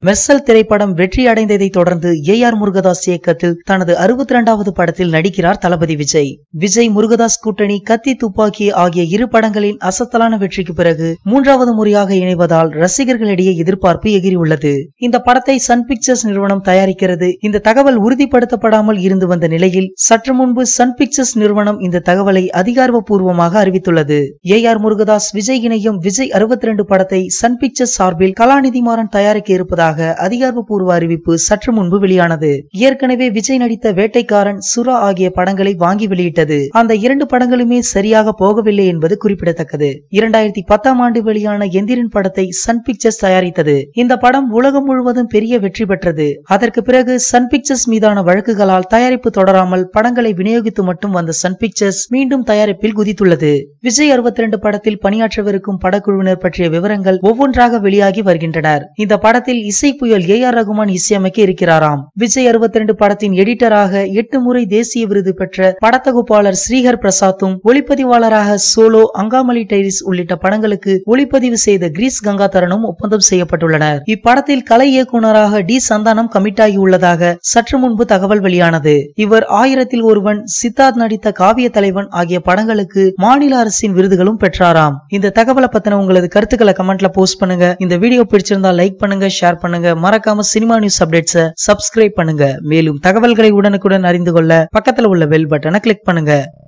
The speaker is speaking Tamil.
மெர்சல் திரைப்படம் வெற்றி அடைந்ததை தொடர்ந்து ஏ ஆர் முருகதாஸ் இயக்கத்தில் தனது அறுபத்தி இரண்டாவது படத்தில் நடிக்கிறார் தளபதி விஜய் விஜய் முருகதாஸ் கூட்டணி கத்தி துப்பாக்கி ஆகிய இரு படங்களின் அசத்தலான வெற்றிக்கு பிறகு மூன்றாவது முறையாக இணைவதால் ரசிகர்களிடையே எதிர்பார்ப்பு எகிரியுள்ளது இந்த படத்தை சன் பிக்சர்ஸ் நிறுவனம் தயாரிக்கிறது இந்த தகவல் உறுதிப்படுத்தப்படாமல் இருந்து வந்த நிலையில் சற்று முன்பு சன் பிக்சர்ஸ் நிறுவனம் இந்த தகவலை அதிகாரப்பூர்வமாக அறிவித்துள்ளது ஏ ஆர் முருகதாஸ் விஜய் இணையும் விஜய் அறுபத்தி ரெண்டு படத்தை சன் பிக்சர்ஸ் சார்பில் கலாநிதி மாறன் தயாரிக்க இருப்பதாக அதிகாரப்பூர்வ அறிவிப்பு சற்று முன்பு வெளியானது ஏற்கனவே விஜய் நடித்த வேட்டைக்காரன் சுறா ஆகிய படங்களை வாங்கி வெளியிட்டது அந்த இரண்டு படங்களுமே சரியாக போகவில்லை என்பது குறிப்பிடத்தக்கது இரண்டாயிரத்தி பத்தாம் ஆண்டு வெளியான எந்திரன் படத்தை சன் பிக்சர்ஸ் தயாரித்தது இந்த படம் உலகம் முழுவதும் பெரிய வெற்றி பெற்றது அதற்கு பிறகு சன் பிக்சர்ஸ் மீதான வழக்குகளால் தயாரிப்பு தொடராமல் படங்களை விநியோகித்து மட்டும் வந்த சன் பிக்சர்ஸ் மீண்டும் தயாரிப்பில் குதித்துள்ளது விஜய் அறுபத்தி ரெண்டு படத்தில் பணியாற்றவிருக்கும் படக்குழுவினர் பற்றிய விவரங்கள் ஒவ்வொன்றாக வெளியாகி வருகின்றனர் இந்த படத்தில் இசை புயல் ஏ ஆர் ரகுமான் இசையமைக்க இருக்கிறாராம் விஜய் அறுபத்தி ரெண்டு படத்தின் எடிட்டராக எட்டு முறை தேசிய விருது பெற்ற படத்தொகுப்பாளர் ஸ்ரீஹர் பிரசாத்தும் ஒளிப்பதிவாளராக சோலோ அங்காமலி டைரிஸ் உள்ளிட்ட படங்களுக்கு ஒளிப்பதிவு செய்த கிரீஸ் கங்காதரனும் ஒப்பந்தம் செய்யப்பட்டுள்ளனர் இப்படத்தில் கலை இயக்குனராக டி சந்தானம் கமிட் ஆகியுள்ளதாக சற்று முன்பு தகவல் வெளியானது இவர் ஆயிரத்தில் ஒருவன் சித்தார்த் நடித்த காவிய தலைவன் ஆகிய படங்களுக்கு மாநில அரசின் விருதுகளும் பெற்றாராம் இந்த தகவலை பத்தின உங்களது கருத்துக்களை கமெண்ட்ல போஸ்ட் பண்ணுங்க இந்த வீடியோ பிடிச்சிருந்தா லைக் பண்ணுங்க ஷேர் பண்ணுங்க மறக்காம சினிமா நியூஸ் அப்டேட்ஸை சப்ஸ்கிரைப் பண்ணுங்க மேலும் தகவல்களை உடனுக்குடன் அறிந்து கொள்ள பக்கத்துல உள்ள பெல் பட்டனை கிளிக் பண்ணுங்க